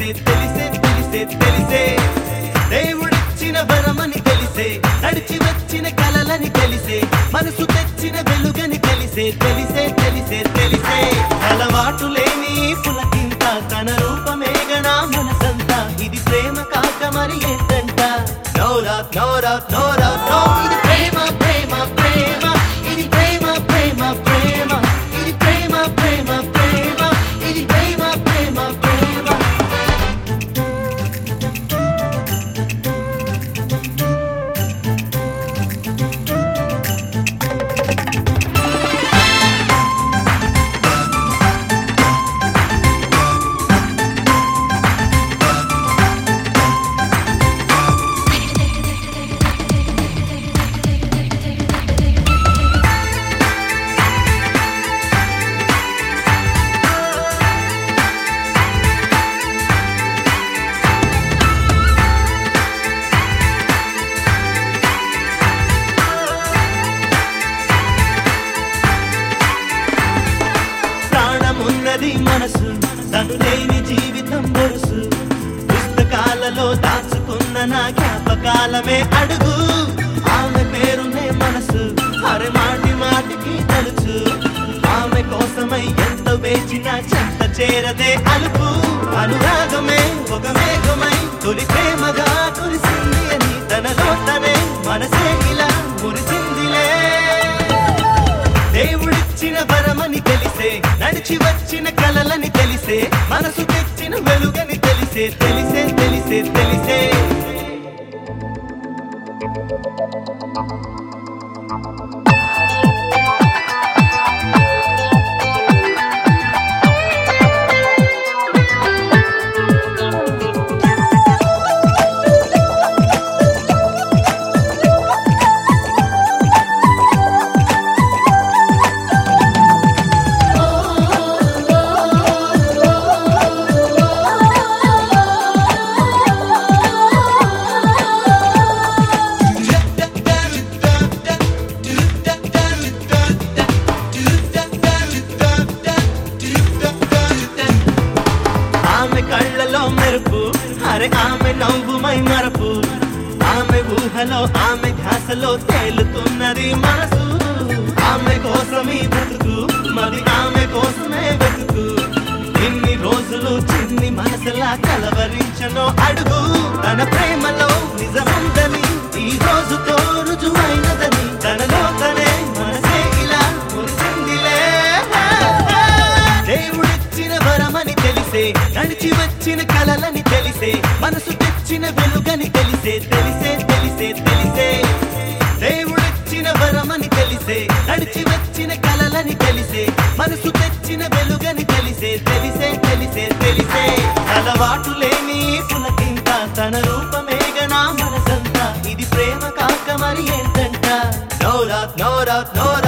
తెలిసే తెలిసే తెలిసే తెలిసే దేవుడిచ్చిన వరమని తెలిసే నడిచి వచ్చిన కలలని తెలిసే మనసు తెచ్చిన వెలుగని తెలిసే తెలిసే తెలిసే తెలిసే అలవాటు లేని పులకింత తన రూపమేగనా మనసంతా ఇది ప్రేమ కాక మరి ఏంటంట నోరా నోరా నోరా నో ఇది ప్రేమ ప్రేమ ప్రేమ ఇది ప్రేమ ప్రేమ ప్రేమ ఇది ప్రేమ ప్రేమ ప్రేమ ఇది ప్రేమ ప్రేమ ప్రేమ ప్రాణమున్నది మనసు తను లేని జీవితం బొరుసు పుస్తకాలలో దాచుకున్న నా జ్ఞాపకాలమే అడుగు ఆమె పేరునే మనసు అరే మాటి మాటికి తలుచు ఆమె కోసమై ఎంత వేచిన చెంత చేరదే అలుపు అనురాగమే ఒక మేఘమై తొలి ప్రేమగా కురిసింది అని తనలో తనే మనసే ఇలా మురిసిందిలే దేవుడిచ్చిన వరమని తెలిసే నడిచి వచ్చిన కలలని తెలిసే మనసు తెచ్చిన వెలుగని తెలిసే తెలిసే తెలిసే తెలిసే ఆమె కళ్ళలో మెరుపు అరే ఆమె నవ్వుమై మరపు ఆమె ఊహలో ఆమె ధ్యాసలో తేలుతున్నది మనసు ఆమె కోసమే బ్రతుకు మరి ఆమె కోసమే వెతుకు ఇన్ని రోజులు చిన్ని మనసులా కలవరించను అడుగు తన ప్రేమలో నిజముందని ఈ రోజుతో రుజువైనదని తనలో తనే మనసే ఇలా మురిసిందిలే దేవుడిచ్చిన వరమని తెలిసే నడిచి వచ్చిన కలలని తెలిసే మనసు తెచ్చిన వెలుగని తెలిసే తెలిసే తెలిసే తెలిసే దేవుడిచ్చిన వరమని తెలిసే నడిచి వచ్చిన కలలని తెలిసే మనసు తెచ్చిన వెలుగని తెలిసే తెలిసే తెలిసే తెలిసే అలవాటు లేని పులకింత తన రూపమేగనా మనసంతా ఇది ప్రేమ కాక మరి ఏంటంట నోరా నోరా నోరా